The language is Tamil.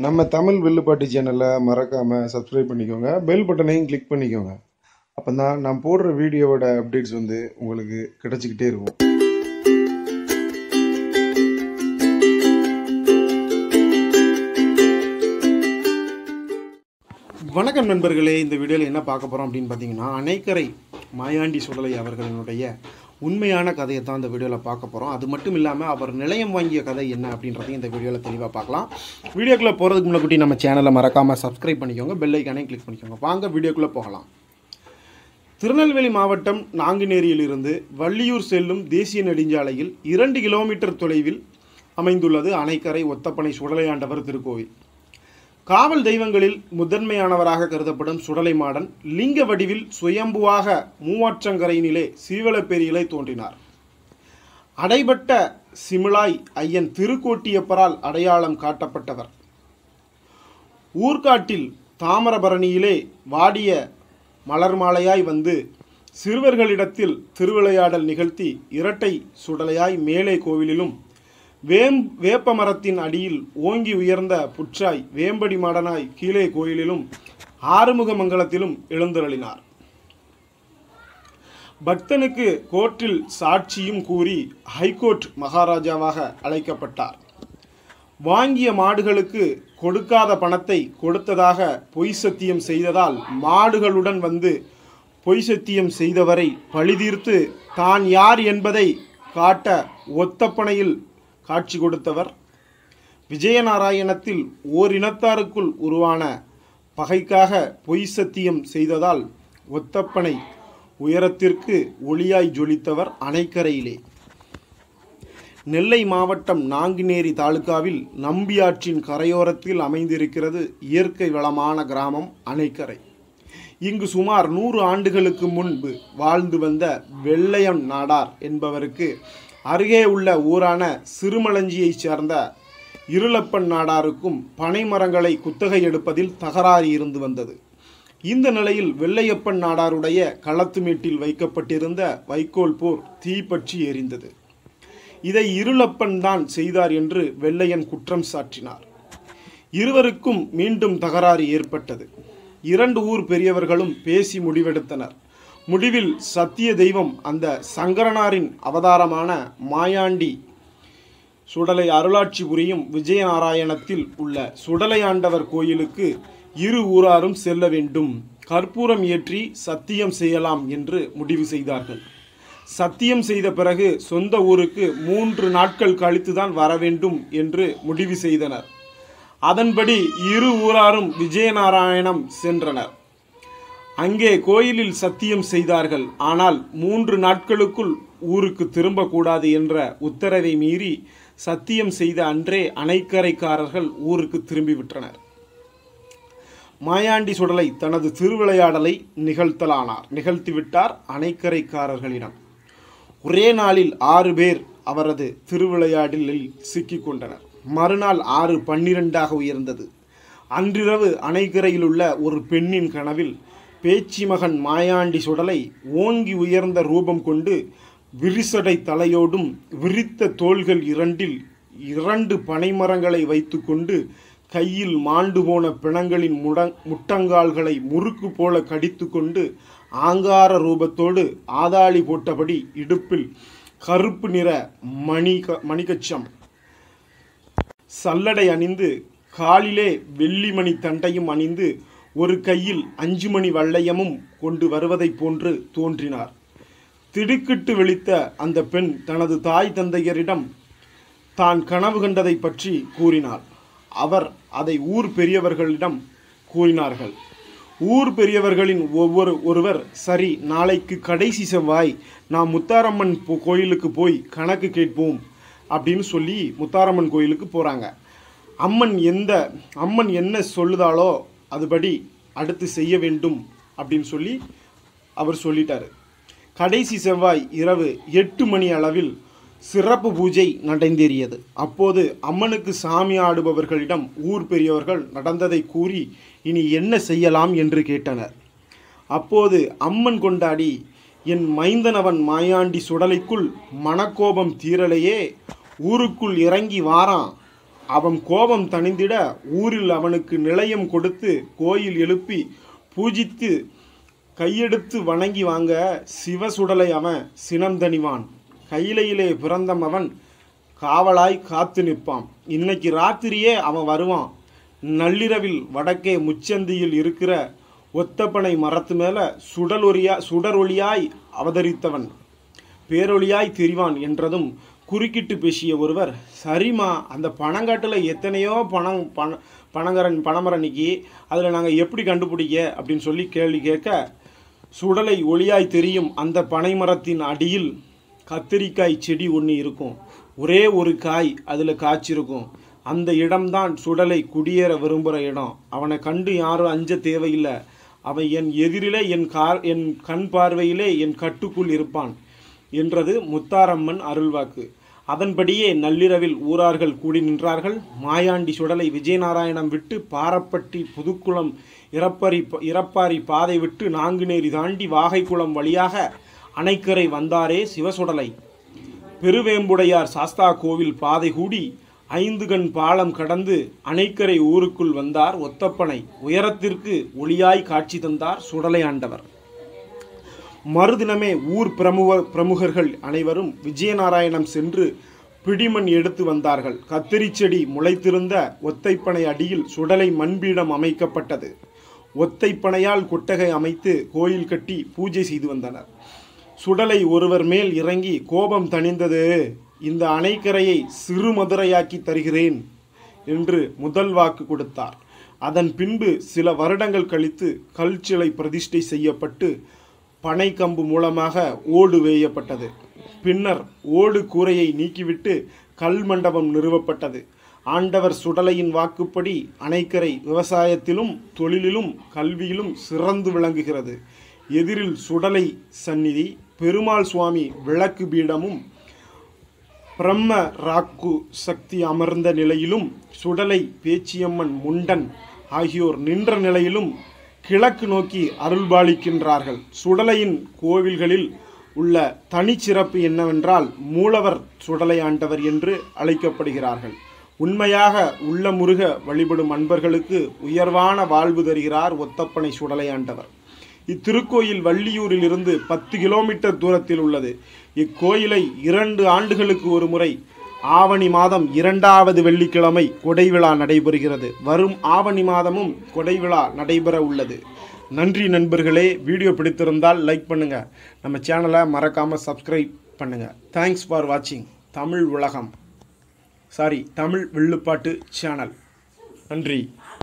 நம்ம தமிழ் வில்லுப்பாட்டு சேனலை மறக்காமல் சப்ஸ்கிரைப் பண்ணிக்கோங்க பெல் பட்டனையும் கிளிக் பண்ணிக்கோங்க அப்போ தான் நான் போடுற வீடியோவோட அப்டேட்ஸ் வந்து உங்களுக்கு கிடச்சிக்கிட்டே இருக்கும் வணக்கம் நண்பர்களே இந்த வீடியோவில் என்ன பார்க்க போகிறோம் அப்படின்னு பார்த்தீங்கன்னா அணைக்கரை மாயாண்டி சுடலை அவர்களினுடைய உண்மையான கதையை தான் இந்த வீடியோவில் பார்க்க போகிறோம் அது மட்டும் இல்லாமல் அவர் நிலையம் வாங்கிய கதை என்ன அப்படின்றதையும் இந்த வீடியோவில் தெளிவாக பார்க்கலாம் வீடியோக்குள்ளே போகிறதுக்கு முன்னாடி நம்ம சேனலை மறக்காமல் சப்ஸ்கிரைப் பண்ணிக்கோங்க பெல் ஐக்கானையும் கிளிக் பண்ணிக்கோங்க வாங்க வீடியோக்குள்ளே போகலாம் திருநெல்வேலி மாவட்டம் நாங்குநேரியிலிருந்து வள்ளியூர் செல்லும் தேசிய நெடுஞ்சாலையில் இரண்டு கிலோமீட்டர் தொலைவில் அமைந்துள்ளது அணைக்கரை ஒத்தப்பனை சுடலையாண்டவர் திருக்கோவில் காவல் தெய்வங்களில் முதன்மையானவராக கருதப்படும் சுடலை மாடன் லிங்க வடிவில் சுயம்புவாக மூவாற்றங்கரையினிலே சீவலப்பேரியிலே தோன்றினார் அடைபட்ட சிமிழாய் ஐயன் திருக்கோட்டியப்பரால் அடையாளம் காட்டப்பட்டவர் ஊர்காட்டில் தாமிரபரணியிலே வாடிய மலர் மாலையாய் வந்து சிறுவர்களிடத்தில் திருவிளையாடல் நிகழ்த்தி இரட்டை சுடலையாய் மேலே கோவிலிலும் வேம் வேப்ப மரத்தின் அடியில் ஓங்கி உயர்ந்த புற்றாய் வேம்படி மாடனாய் கீழே கோயிலிலும் ஆறுமுக மங்கலத்திலும் எழுந்தருளினார் பக்தனுக்கு கோர்ட்டில் சாட்சியும் கூறி ஹைகோர்ட் மகாராஜாவாக அழைக்கப்பட்டார் வாங்கிய மாடுகளுக்கு கொடுக்காத பணத்தை கொடுத்ததாக பொய் சத்தியம் செய்ததால் மாடுகளுடன் வந்து பொய் சத்தியம் செய்தவரை பழிதீர்த்து தான் யார் என்பதை காட்ட ஒத்தப்பனையில் காட்சி கொடுத்தவர் விஜயநாராயணத்தில் ஓரினத்தாருக்குள் உருவான பகைக்காக பொய் சத்தியம் செய்ததால் ஒத்தப்பனை உயரத்திற்கு ஒளியாய் ஜொலித்தவர் அணைக்கரையிலே நெல்லை மாவட்டம் நாங்குநேரி தாலுகாவில் நம்பியாற்றின் கரையோரத்தில் அமைந்திருக்கிறது இயற்கை வளமான கிராமம் அணைக்கரை இங்கு சுமார் நூறு ஆண்டுகளுக்கு முன்பு வாழ்ந்து வந்த வெள்ளையன் நாடார் என்பவருக்கு அருகே உள்ள ஊரான சிறுமலஞ்சியைச் சேர்ந்த இருளப்பன் நாடாருக்கும் பனை மரங்களை குத்தகை எடுப்பதில் தகராறு இருந்து வந்தது இந்த நிலையில் வெள்ளையப்பன் நாடாருடைய களத்துமேட்டில் வைக்கப்பட்டிருந்த வைக்கோல் போர் தீப்பற்றி எரிந்தது இதை இருளப்பன் தான் செய்தார் என்று வெள்ளையன் குற்றம் சாட்டினார் இருவருக்கும் மீண்டும் தகராறு ஏற்பட்டது இரண்டு ஊர் பெரியவர்களும் பேசி முடிவெடுத்தனர் முடிவில் சத்திய தெய்வம் அந்த சங்கரனாரின் அவதாரமான மாயாண்டி சுடலை அருளாட்சி புரியும் விஜயநாராயணத்தில் உள்ள சுடலையாண்டவர் கோயிலுக்கு இரு ஊராரும் செல்ல வேண்டும் கற்பூரம் ஏற்றி சத்தியம் செய்யலாம் என்று முடிவு செய்தார்கள் சத்தியம் செய்த பிறகு சொந்த ஊருக்கு மூன்று நாட்கள் கழித்துதான் வர வேண்டும் என்று முடிவு செய்தனர் அதன்படி இரு ஊராரும் விஜயநாராயணம் சென்றனர் அங்கே கோயிலில் சத்தியம் செய்தார்கள் ஆனால் மூன்று நாட்களுக்குள் ஊருக்கு திரும்பக்கூடாது என்ற உத்தரவை மீறி சத்தியம் செய்த அன்றே அணைக்கரைக்காரர்கள் ஊருக்கு திரும்பிவிட்டனர் மாயாண்டி சுடலை தனது திருவிளையாடலை நிகழ்த்தலானார் நிகழ்த்திவிட்டார் அணைக்கரைக்காரர்களிடம் ஒரே நாளில் ஆறு பேர் அவரது திருவிளையாடலில் சிக்கிக்கொண்டனர் மறுநாள் ஆறு பன்னிரெண்டாக உயர்ந்தது அன்றிரவு அணைக்கரையில் உள்ள ஒரு பெண்ணின் கனவில் பேச்சி மகன் மாயாண்டி சுடலை ஓங்கி உயர்ந்த ரூபம் கொண்டு விரிசடை தலையோடும் விரித்த தோள்கள் இரண்டில் இரண்டு பனைமரங்களை வைத்துக்கொண்டு கையில் மாண்டு போன பிணங்களின் முட முட்டங்கால்களை முறுக்கு போல கடித்து கொண்டு ஆங்கார ரூபத்தோடு ஆதாளி போட்டபடி இடுப்பில் கருப்பு நிற மணிக மணிகச்சம் சல்லடை அணிந்து காலிலே வெள்ளிமணி தண்டையும் அணிந்து ஒரு கையில் அஞ்சு மணி வள்ளையமும் கொண்டு வருவதைப் போன்று தோன்றினார் திடுக்கிட்டு விழித்த அந்த பெண் தனது தாய் தந்தையரிடம் தான் கனவு கண்டதை பற்றி கூறினாள் அவர் அதை ஊர் பெரியவர்களிடம் கூறினார்கள் ஊர் பெரியவர்களின் ஒவ்வொரு ஒருவர் சரி நாளைக்கு கடைசி செவ்வாய் நாம் முத்தாரம்மன் போ- கோயிலுக்கு போய் கணக்கு கேட்போம் அப்படின்னு சொல்லி முத்தாரம்மன் கோயிலுக்கு போகிறாங்க அம்மன் எந்த அம்மன் என்ன சொல்லுதாளோ அதுபடி அடுத்து செய்ய வேண்டும் அப்படின்னு சொல்லி அவர் சொல்லிட்டாரு கடைசி செவ்வாய் இரவு எட்டு மணி அளவில் சிறப்பு பூஜை நடந்தேறியது அப்போது அம்மனுக்கு சாமி ஆடுபவர்களிடம் ஊர் பெரியவர்கள் நடந்ததை கூறி இனி என்ன செய்யலாம் என்று கேட்டனர் அப்போது அம்மன் கொண்டாடி என் மைந்தனவன் மாயாண்டி சுடலைக்குள் மனக்கோபம் தீரலையே ஊருக்குள் இறங்கி வாரான் அவன் கோபம் தணிந்திட ஊரில் அவனுக்கு நிலையம் கொடுத்து கோயில் எழுப்பி பூஜித்து கையெடுத்து வணங்கி வாங்க சிவசுடலை அவன் சினம் தணிவான் கையிலையிலே பிறந்தம் அவன் காவலாய் காத்து நிற்பான் இன்னைக்கு ராத்திரியே அவன் வருவான் நள்ளிரவில் வடக்கே முச்சந்தியில் இருக்கிற ஒத்தப்பனை மரத்து மேல சுடலொரியா சுடரொளியாய் அவதரித்தவன் பேரொளியாய் தெரிவான் என்றதும் குறுக்கிட்டு பேசிய ஒருவர் சரிம்மா அந்த பனங்காட்டில் எத்தனையோ பணம் பண பனங்கரன் பனமரணிக்கு அதில் நாங்கள் எப்படி கண்டுபிடிக்க அப்படின்னு சொல்லி கேள்வி கேட்க சுடலை ஒளியாய் தெரியும் அந்த பனைமரத்தின் அடியில் கத்திரிக்காய் செடி ஒன்று இருக்கும் ஒரே ஒரு காய் அதில் காய்ச்சிருக்கும் அந்த இடம்தான் சுடலை குடியேற விரும்புகிற இடம் அவனை கண்டு யாரும் அஞ்ச தேவையில்லை அவன் என் எதிரிலே என் கார் என் கண் பார்வையிலே என் கட்டுக்குள் இருப்பான் என்றது முத்தாரம்மன் அருள்வாக்கு அதன்படியே நள்ளிரவில் ஊரார்கள் கூடி நின்றார்கள் மாயாண்டி சுடலை விஜயநாராயணம் விட்டு பாரப்பட்டி புதுக்குளம் இறப்பரி இறப்பாரி பாதை விட்டு நாங்குநேரி தாண்டி வாகைக்குளம் வழியாக அணைக்கரை வந்தாரே சிவசுடலை பெருவேம்புடையார் சாஸ்தா கோவில் பாதை கூடி ஐந்து கண் பாலம் கடந்து அணைக்கரை ஊருக்குள் வந்தார் ஒத்தப்பனை உயரத்திற்கு ஒளியாய் காட்சி தந்தார் சுடலை ஆண்டவர் மறுதினமே ஊர் பிரமுக பிரமுகர்கள் அனைவரும் விஜயநாராயணம் சென்று பிடிமண் எடுத்து வந்தார்கள் கத்திரி செடி முளைத்திருந்த ஒத்தைப்பனை அடியில் சுடலை மண்பீடம் அமைக்கப்பட்டது ஒத்தைப்பனையால் கொட்டகை அமைத்து கோயில் கட்டி பூஜை செய்து வந்தனர் சுடலை ஒருவர் மேல் இறங்கி கோபம் தணிந்தது இந்த அணைக்கரையை சிறு மதுரையாக்கி தருகிறேன் என்று முதல் வாக்கு கொடுத்தார் அதன் பின்பு சில வருடங்கள் கழித்து கல் சிலை பிரதிஷ்டை செய்யப்பட்டு பனை கம்பு மூலமாக ஓடு வேயப்பட்டது பின்னர் ஓடு கூரையை நீக்கிவிட்டு கல் மண்டபம் நிறுவப்பட்டது ஆண்டவர் சுடலையின் வாக்குப்படி அணைக்கரை விவசாயத்திலும் தொழிலிலும் கல்வியிலும் சிறந்து விளங்குகிறது எதிரில் சுடலை சந்நிதி பெருமாள் சுவாமி விளக்கு பீடமும் பிரம்ம ராக்கு சக்தி அமர்ந்த நிலையிலும் சுடலை பேச்சியம்மன் முண்டன் ஆகியோர் நின்ற நிலையிலும் கிழக்கு நோக்கி அருள்பாலிக்கின்றார்கள் சுடலையின் கோவில்களில் உள்ள தனிச்சிறப்பு என்னவென்றால் மூலவர் சுடலை ஆண்டவர் என்று அழைக்கப்படுகிறார்கள் உண்மையாக உள்ள முருக வழிபடும் அன்பர்களுக்கு உயர்வான வாழ்வு தருகிறார் ஒத்தப்பனை சுடலை ஆண்டவர் இத்திருக்கோயில் வள்ளியூரில் இருந்து பத்து கிலோமீட்டர் தூரத்தில் உள்ளது இக்கோயிலை இரண்டு ஆண்டுகளுக்கு ஒரு முறை ஆவணி மாதம் இரண்டாவது வெள்ளிக்கிழமை கொடைவிழா நடைபெறுகிறது வரும் ஆவணி மாதமும் கொடைவிழா நடைபெற உள்ளது நன்றி நண்பர்களே வீடியோ பிடித்திருந்தால் லைக் பண்ணுங்க நம்ம சேனலை மறக்காம சப்ஸ்கிரைப் பண்ணுங்க தேங்க்ஸ் ஃபார் வாட்சிங் தமிழ் உலகம் சாரி தமிழ் வில்லுப்பாட்டு சேனல் நன்றி